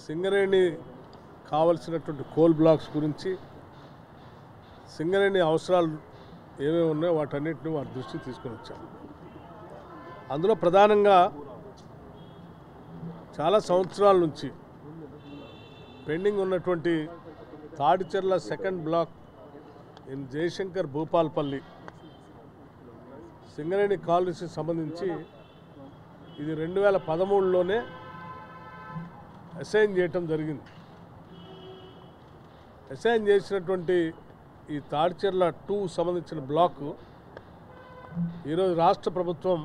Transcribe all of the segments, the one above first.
సింగరేణి కావలసినటువంటి coal blocks గురించి సింగరేణి అవసరాలు ఏమేమి ఉన్నాయో వాటన్నిటిని వారి దృష్టికి తీసుకొని వచ్చాము అందులో ప్రధానంగా చాలా సంవత్సరాల నుంచి పెండింగ్ ఉన్నటువంటి Tadicherla second block in Jayashankar Bhupalpally Singareni కాలనీకి సంబంధించి ఇది రెండు వేల పదమూడులోనే అసైన్ చేయటం జరిగింది అసైన్ చేసినటువంటి ఈ తాడిచెర్ల టూ సంబంధించిన బ్లాక్ ఈరోజు రాష్ట్ర ప్రభుత్వం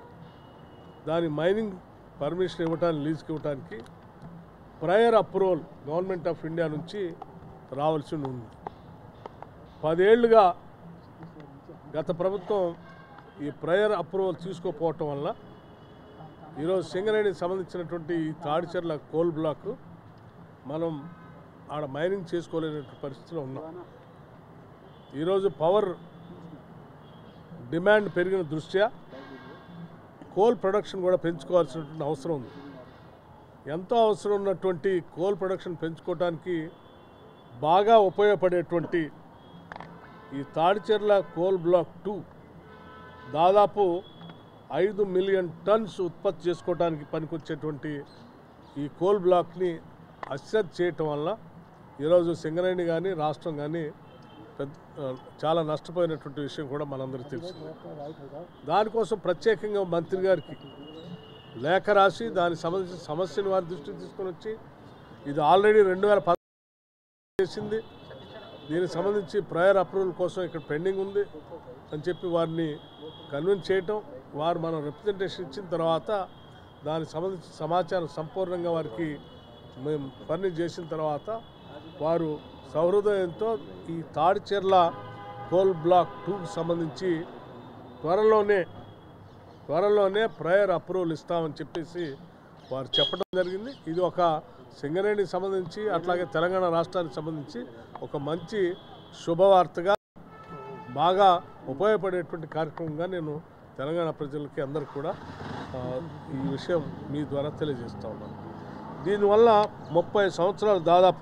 దాని మైనింగ్ పర్మిషన్ ఇవ్వటానికి లీజ్కి ఇవ్వటానికి prior approval government of India నుంచి రావాల్సి ఉంది పదేళ్లుగా గత ప్రభుత్వం ఈ ప్రయర్ అప్రూవల్ తీసుకోకపోవటం వల్ల ఈరోజు సింగరేణికి సంబంధించినటువంటి ఈ తాడిచెర్ల కోల్ బ్లాక్ మనం ఆడ మైనింగ్ చేసుకోలేనటువంటి పరిస్థితిలో ఉన్నాం ఈరోజు పవర్ డిమాండ్ పెరిగిన దృష్ట్యా కోల్ ప్రొడక్షన్ కూడా పెంచుకోవాల్సినటువంటి అవసరం ఉంది ఎంతో అవసరం ఉన్నటువంటి కోల్ ప్రొడక్షన్ పెంచుకోవడానికి బాగా ఉపయోగపడేటువంటి ఈ తాడిచెర్ల కోల్ బ్లాక్ టూ దాదాపు ఐదు మిలియన్ టన్స్ ఉత్పత్తి చేసుకోవడానికి పనికొచ్చేటువంటి ఈ కోల్ బ్లాక్ని అశ్రద్ధ చేయటం వల్ల ఈరోజు సింగరేణి కానీ రాష్ట్రం కానీ పెద్ద ఆ, చాలా నష్టపోయినటువంటి విషయం కూడా మనందరికీ తెలుసు దానికోసం ప్రత్యేకంగా మంత్రి గారికి లేఖ రాసి దానికి సంబంధించిన సమస్యను వారి దృష్టికి తీసుకొని వచ్చి ఇది ఆల్రెడీ రెండు వేల చేసింది దీనికి సంబంధించి ప్రయర్ అప్రూవల్ కోసం ఇక్కడ పెండింగ్ ఉంది అని చెప్పి వారిని కన్విన్స్ చేయటం వారు మనం రిప్రజెంటేషన్ ఇచ్చిన తర్వాత దానికి సంబంధించిన సమాచారం సంపూర్ణంగా వారికి మేము ఫర్నిష్ చేసిన తర్వాత వారు సహృదయంతో ఈ తాడిచెర్ల కోల్ బ్లాక్ టూకి సంబంధించి త్వరలోనే త్వరలోనే ప్రయర్ అప్రూవల్ ఇస్తామని చెప్పేసి వారు చెప్పడం జరిగింది ఇది ఒక సింగరేణికి సంబంధించి అట్లాగే తెలంగాణ రాష్ట్రానికి సంబంధించి ఒక మంచి శుభవార్తగా బాగా ఉపయోగపడేటువంటి కార్యక్రమంగా నేను తెలంగాణ ప్రజలకి అందరికి కూడా ఆ, ఈ విషయం మీ ద్వారా తెలియజేస్తా ఉన్నాను దీనివల్ల ముప్పై సంవత్సరాలు దాదాపు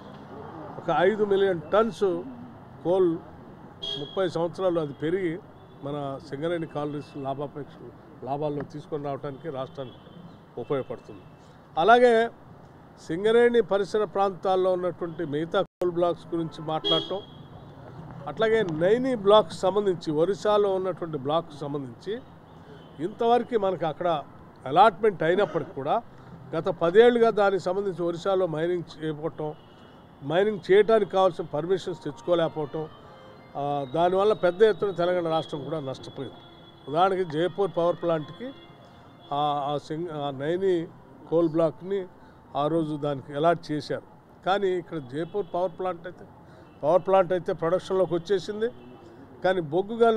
ఒక ఐదు మిలియన్ టన్స్ కోల్ ముప్పై సంవత్సరాలు అది పెరిగి మన సింగరేణి కాలనీస్ లాభాపేక్ష లాభాల్లో తీసుకొని రావడానికి రాష్ట్రానికి ఉపయోగపడుతుంది అలాగే సింగరేణి పరిసర ప్రాంతాల్లో ఉన్నటువంటి మిగతా కోల్ బ్లాక్స్ గురించి మాట్లాడటం అట్లాగే నైని బ్లాక్ సంబంధించి ఒరిస్సాలో ఉన్నటువంటి బ్లాక్ సంబంధించి ఇంతవరకు మనకు అక్కడ అలాట్మెంట్ అయినప్పటికి కూడా గత పదేళ్లుగా దానికి సంబంధించి ఒరిస్సాలో మైనింగ్ చేయకపోవటం మైనింగ్ చేయడానికి కావాల్సిన పర్మిషన్స్ తెచ్చుకోలేకపోవటం ఆ, దానివల్ల పెద్ద ఎత్తున తెలంగాణ రాష్ట్రం కూడా నష్టపోయింది ఉదాహరణకి జైపూర్ పవర్ ప్లాంట్కి ఆ ఆ సింగ్ ఆ నైని కోల్ బ్లాక్ని ఆ రోజు దానికి అలాట్ చేశారు కానీ ఇక్కడ జైపూర్ పవర్ ప్లాంట్ అయితే పవర్ ప్లాంట్ అయితే ప్రొడక్షన్లోకి వచ్చేసింది కానీ బొగ్గు గని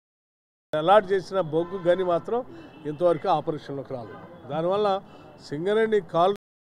అలాట్ చేసిన బొగ్గు గని మాత్రం ఇంతవరకు ఆపరేషన్లోకి రాలేదు దానివల్ల సింగరేణి కాల్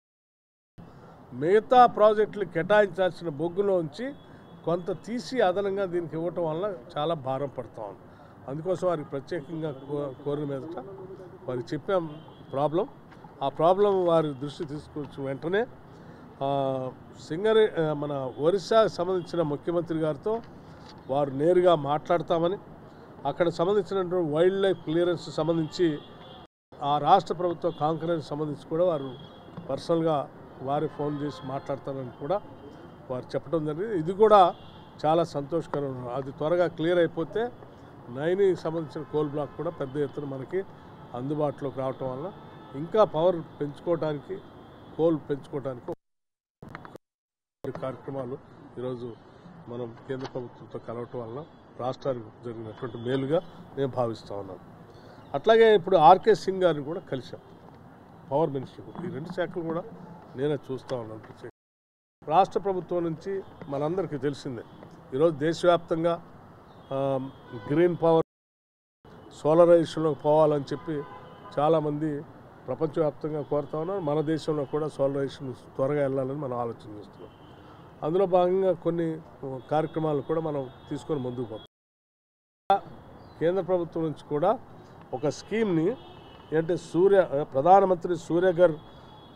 మిగతా ప్రాజెక్టులు కేటాయించాల్సిన బొగ్గులోంచి కొంత తీసి అదనంగా దీనికి ఇవ్వటం వల్ల చాలా భారం పడుతూ ఉంది అందుకోసం వారికి ప్రత్యేకంగా కో- కోరిన మీదట వారికి చెప్పాం ప్రాబ్లం ఆ ప్రాబ్లం వారి దృష్టి తీసుకొచ్చిన వెంటనే ఆ, సింగరే ఆ, మన ఒరిస్సాకు సంబంధించిన ముఖ్యమంత్రి గారితో వారు నేరుగా మాట్లాడతామని అక్కడ సంబంధించినటువంటి వైల్డ్ లైఫ్ క్లియరెన్స్ సంబంధించి ఆ రాష్ట్ర ప్రభుత్వ కాంకరెన్స్ సంబంధించి కూడా వారు పర్సనల్గా వారి ఫోన్ చేసి మాట్లాడతారని కూడా వారు చెప్పడం జరిగింది ఇది కూడా చాలా సంతోషకరం అది త్వరగా క్లియర్ అయిపోతే నైని సంబంధించిన కోల్ బ్లాక్ కూడా పెద్ద ఎత్తున మనకి అందుబాటులోకి రావటం వల్ల ఇంకా పవర్ పెంచుకోవడానికి కోల్ పెంచుకోవడానికి కార్యక్రమాలు ఈరోజు మనం కేంద్ర ప్రభుత్వంతో కలవటం వల్ల రాష్ట్రానికి జరిగినటువంటి మేలుగా నేను భావిస్తూ ఉన్నాను అట్లాగే ఇప్పుడు ఆర్కే సింగ్ గారిని కూడా కలిశాం పవర్ మినిస్టర్ కూడా. ఈ రెండు శాఖలు కూడా నేనే చూస్తూ ఉన్నాను ప్రత్యేకంగా. రాష్ట్ర ప్రభుత్వం నుంచి మనందరికీ తెలిసిందే ఈరోజు దేశవ్యాప్తంగా ఆ, గ్రీన్ పవర్ సోలరైజేషన్లోకి పోవాలని చెప్పి చాలామంది ప్రపంచవ్యాప్తంగా కోరుతా ఉన్నారు మన దేశంలో కూడా సోలరైజేషన్ త్వరగా వెళ్ళాలని మనం ఆలోచన చేస్తున్నాం అందులో భాగంగా కొన్ని ఆ, కార్యక్రమాలు కూడా మనం తీసుకొని ముందుకు పోతాం కేంద్ర ప్రభుత్వం నుంచి కూడా ఒక స్కీమ్ని ఏంటంటే సూర్య ప్రధానమంత్రి సూర్యఘర్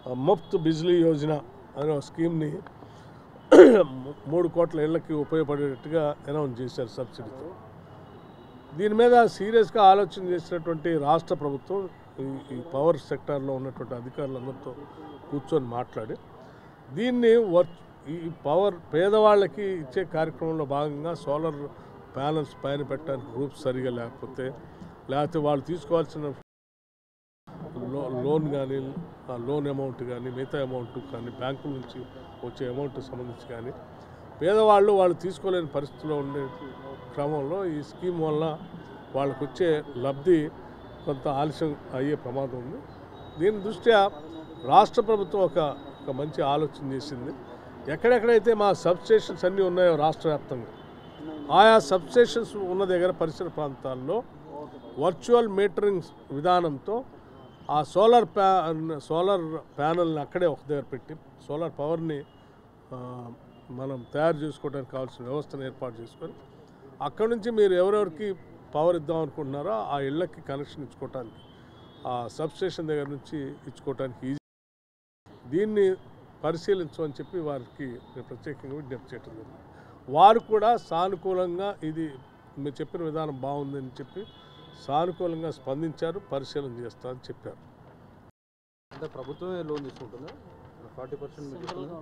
ఆ, ముఫ్త్ బిజ్లీ యోజన అనే ఒక స్కీమ్ని మూ- మూడు కోట్ల ఇళ్లకి ఉపయోగపడేటట్టుగా అనౌన్స్ చేశారు సబ్సిడీతో దీని మీద సీరియస్గా ఆలోచన చేసినటువంటి రాష్ట్ర ప్రభుత్వం ఈ- ఈ పవర్ సెక్టార్లో ఉన్నటువంటి అధికారులందరితో కూర్చొని మాట్లాడి దీన్ని వర్ ఈ పవర్ పేదవాళ్ళకి ఇచ్చే కార్యక్రమంలో భాగంగా సోలార్ ప్యానల్స్ పైన పెట్టడానికి రూప్స్ సరిగా లేకపోతే లేకపోతే వాళ్ళు తీసుకోవాల్సిన లో లోన్ కానీ ఆ లోన్ అమౌంట్ కానీ మిగతా అమౌంట్ కానీ బ్యాంకుల నుంచి వచ్చే అమౌంట్ సంబంధించి కానీ పేదవాళ్ళు వాళ్ళు తీసుకోలేని పరిస్థితిలో ఉండే క్రమంలో ఈ స్కీమ్ వల్ల వాళ్ళకు వచ్చే లబ్ధి కొంత ఆలస్యం అయ్యే ప్రమాదం ఉంది దీని దృష్ట్యా రాష్ట్ర ప్రభుత్వం ఒక ఒక మంచి ఆలోచన చేసింది ఎక్కడెక్కడైతే మా సబ్స్టేషన్స్ అన్నీ ఉన్నాయో రాష్ట్ర వ్యాప్తంగా ఆయా సబ్స్టేషన్స్ ఉన్న దగ్గర పరిసర ప్రాంతాల్లో వర్చువల్ మీటరింగ్ విధానంతో ఆ సోలార్ ప్యా సోలార్ ప్యానల్ని అక్కడే ఒక దగ్గర పెట్టి సోలార్ పవర్ని ఆ, మనం తయారు చేసుకోవడానికి కావాల్సిన వ్యవస్థను ఏర్పాటు చేసుకొని అక్కడ నుంచి మీరు ఎవరెవరికి పవర్ ఇద్దాం అనుకుంటున్నారో ఆ ఇళ్ళకి కనెక్షన్ ఇచ్చుకోవటానికి ఆ సబ్స్టేషన్ దగ్గర నుంచి ఇచ్చుకోవటానికి ఈజీ దీన్ని పరిశీలించమని చెప్పి వారికి నేను ప్రత్యేకంగా విజ్ఞప్తి చేయడం జరిగింది వారు కూడా సానుకూలంగా ఇది మీరు చెప్పిన విధానం బాగుందని చెప్పి సానుకూలంగా స్పందించారు పరిశీలన చేస్తారని చెప్పారు అంటే ప్రభుత్వమే లోన్ తీసుకుంటుందా ఫార్టీ పర్సెంట్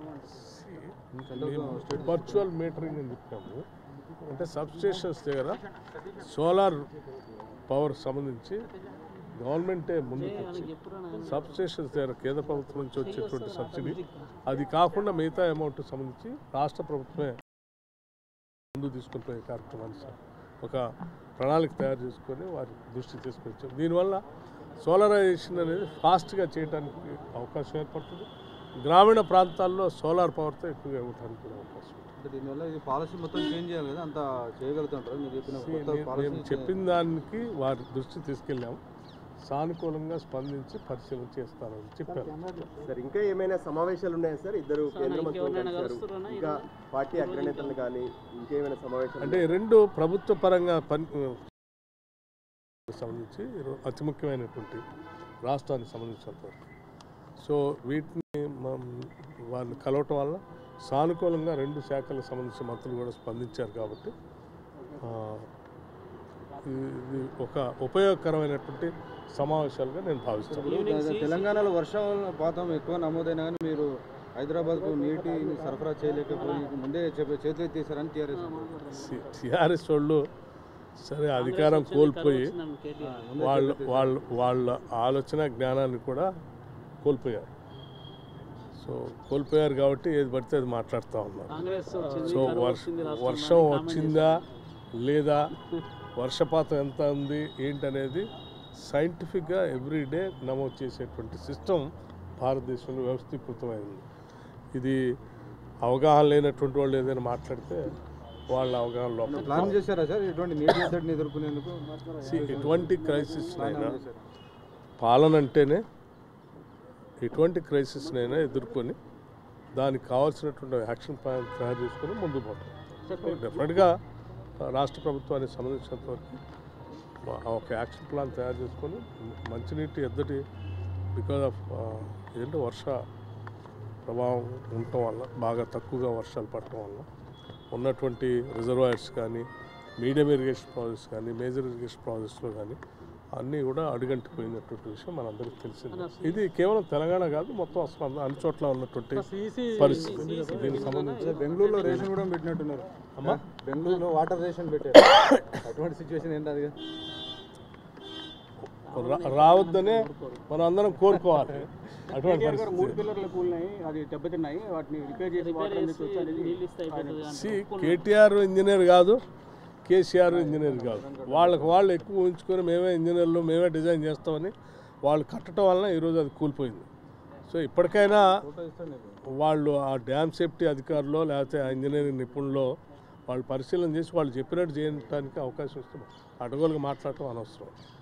వర్చువల్ మీటరింగ్ అని చెప్పాము అంటే సబ్స్టేషన్స్ దగ్గర సోలార్ పవర్ సంబంధించి గవర్నమెంటే ముందుకు వచ్చి సబ్స్టేషన్స్ దగ్గర కేంద్ర ప్రభుత్వం నుంచి వచ్చేటువంటి సబ్సిడీ అది కాకుండా మిగతా అమౌంట్ సంబంధించి రాష్ట్ర ప్రభుత్వమే ముందు తీసుకొని పోయే కార్యక్రమాన్ని సార్ ఒక ప్రణాళిక తయారు చేసుకొని వారి దృష్టికి తీసుకొచ్చాం దీనివల్ల సోలరైజేషన్ అనేది ఫాస్ట్గా చేయడానికి అవకాశం ఏర్పడుతుంది గ్రామీణ ప్రాంతాల్లో సోలార్ పవర్తో ఎక్కువగా ఇవ్వడానికి కూడా అవకాశం ఉంటుంది అంటే దీనివల్ల ఇది పాలసీ మొత్తం చేంజ్ చేయాలి కదా అంత చేయగలుగుతుంటారు మీరు చెప్పిన కొత్త నేను- పాలసీ నేను చెప్పిన దానికి వారి దృష్టి తీసుకెళ్ళాం సానుకూలంగా స్పందించి పరిశీలన చేస్తానని చెప్పారు సార్ ఇంకా ఏమైనా సమావేశాలు ఉన్నాయా సార్ ఇద్దరు కేంద్ర మంత్రులు కలిశారు ఇంకా పార్టీ అగ్రనేతలు కానీ ఇంకేమైనా సమావేశాలు అంటే రెండు ప్రభుత్వ పరంగా పని సంబంధించి ఇరు- అతి ముఖ్యమైనటువంటి రాష్ట్రానికి సంబంధించినంత వరకు సో వీటిని మనం వారిని కలవటం వల్ల సానుకూలంగా రెండు శాఖలకు సంబంధించిన మంత్రులు కూడా స్పందించారు కాబట్టి ఆ, ఇది ఒక ఉపయోగకరమైనటువంటి సమావేశాలుగా నేను భావిస్తాను ఇప్పుడు తెలంగాణలో వర్షపాతం ఎక్కువ నమోదైనా కానీ మీరు హైదరాబాద్కు నీటిని సరఫరా చేయలేకపోయి ముందే చెప్పే చేతులు ఎత్తేసారని టీఆర్ఎస్ టిఆర్ఎస్ వాళ్ళు సరే అధికారం కోల్పోయి వాళ్ళు వాళ్ళ వాళ్ళ ఆలోచన జ్ఞానాన్ని కూడా కోల్పోయారు సో కోల్పోయారు కాబట్టి ఏది పడితే అది మాట్లాడుతూ ఉన్నారు కాంగ్రెస్ వచ్చింది సో కరువు వర్ష వచ్చింది రాష్ట్రంలో వర్షం అని కామెంట్ వచ్చిందా లేదా వర్షపాతం ఎంత ఉంది ఏంటనేది సైంటిఫిక్గా ఎవ్రీడే నమోదు చేసేటువంటి సిస్టమ్ భారతదేశంలో వ్యవస్థీకృతమైంది ఇది అవగాహన లేనటువంటి వాళ్ళు ఏదైనా మాట్లాడితే వాళ్ళ అవగాహన లోపల ప్లాన్ చేశారా సార్ ఇటువంటి నీటి ఎద్దడిని ఎదుర్కొనేందుకు See, ఎటువంటి క్రైసిస్ అయినా పాలన అంటేనే ఎటువంటి క్రైసిస్నైనా ఎదుర్కొని దానికి కావాల్సినటువంటి యాక్షన్ ప్లాన్ తయారు చేసుకొని ముందుకు పోతాం డెఫినెట్గా రాష్ట్ర ప్రభుత్వానికి సంబంధించినంత వరకు ఆ ఒక యాక్షన్ ప్లాన్ తయారు చేసుకొని మంచినీటి ఎద్దటి బికాజ్ ఆఫ్ ఏంటో వర్ష ప్రభావం ఉండటం వల్ల బాగా తక్కువగా వర్షాలు పడటం వల్ల ఉన్నటువంటి రిజర్వాయర్స్ కానీ మీడియం ఇరిగేషన్ ప్రాజెక్ట్స్ కానీ మేజర్ ఇరిగేషన్ ప్రాజెక్ట్స్లో కానీ అన్నీ కూడా అడుగంటిపోయినటువంటి విషయం మనందరికీ తెలిసింది ఇది కేవలం తెలంగాణ కాదు మొత్తం అసలు అంద- అన్ని చోట్ల ఉన్నటువంటి పరిస్థితి దీనికి సంబంధించి అదే బెంగళూరులో రేషన్ కూడా పెట్టినట్టున్నారు అమ్మా బెంగళూరులో వాటర్ రేషన్ పెట్టారు అటువంటి సిచ్యువేషన్ ఏంటి అది రా- రావద్దనే మనం అందరం కోరుకోవాలి అటువంటి పరిస్థితి మూడు పిల్లర్లు కూలినాయి అది దెబ్బతిన్నాయి వాటిని రిపేర్ చేసి వాటర్ అనేది వచ్చి నీళ్ళు ఇస్తే అయిపోతుంది సి కేటీఆర్ ఇంజనీర్ కాదు కేసీఆర్ ఇంజనీర్ కాదు వాళ్ళకి వాళ్ళు ఎక్కువ ఉంచుకొని మేమే ఇంజనీర్లు మేమే డిజైన్ చేస్తామని వాళ్ళు కట్టడం వలన ఈరోజు అది కూలిపోయింది సో ఇప్పటికైనా వాళ్ళు ఆ డ్యామ్ సేఫ్టీ అధికారులు లేకపోతే ఆ ఇంజనీరింగ్ నిపుణులు వాళ్ళు పరిశీలన చేసి వాళ్ళు చెప్పినట్టు చేయడానికి అవకాశం ఇస్తున్నాం అడగోలుగా మాట్లాడటం అనవసరం